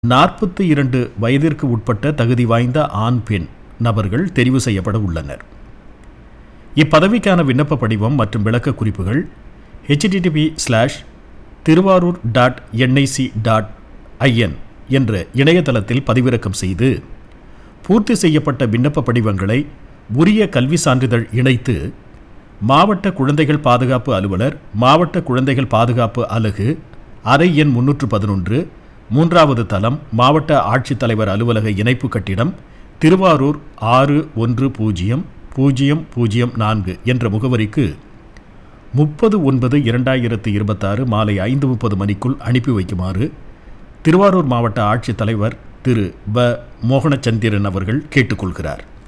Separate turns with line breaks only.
நாற்பத்தி இரண்டு வயதிற்கு உட்பட்ட தகுதி வாய்ந்த ஆண் பெண் நபர்கள் தெரிவு செய்யப்பட உள்ளனர் இப்பதவிக்கான விண்ணப்ப படிவம் மற்றும் விளக்க குறிப்புகள் http slash Thiruvarur dot NIC dot IN என்ற இணையதளத்தில் பதிவிறக்கம் செய்து பூர்த்தி செய்யப்பட்ட விண்ணப்ப படிவங்களை உரிய கல்வி சான்றிதழ் இணைத்து மாவட்ட குழந்தைகள் பாதுகாப்பு அலுவலர் மாவட்ட குழந்தைகள் பாதுகாப்பு அலகு அறை எண் முன்னூற்று பதினொன்று மூன்றாவது தளம் மாவட்ட ஆட்சித்தலைவர் அலுவலக இணைப்பு கட்டிடம் திருவாரூர் ஆறு ஒன்று பூஜ்ஜியம் பூஜ்ஜியம் பூஜ்ஜியம் நான்கு என்ற முகவரிக்கு முப்பது ஒன்பது இரண்டாயிரத்து இருபத்தாறு மாலை ஐந்து முப்பது மணிக்குள் அனுப்பி வைக்குமாறு திருவாரூர் மாவட்ட ஆட்சித்தலைவர் திரு ப மோகனச்சந்திரன் அவர்கள் கேட்டுக்கொள்கிறார்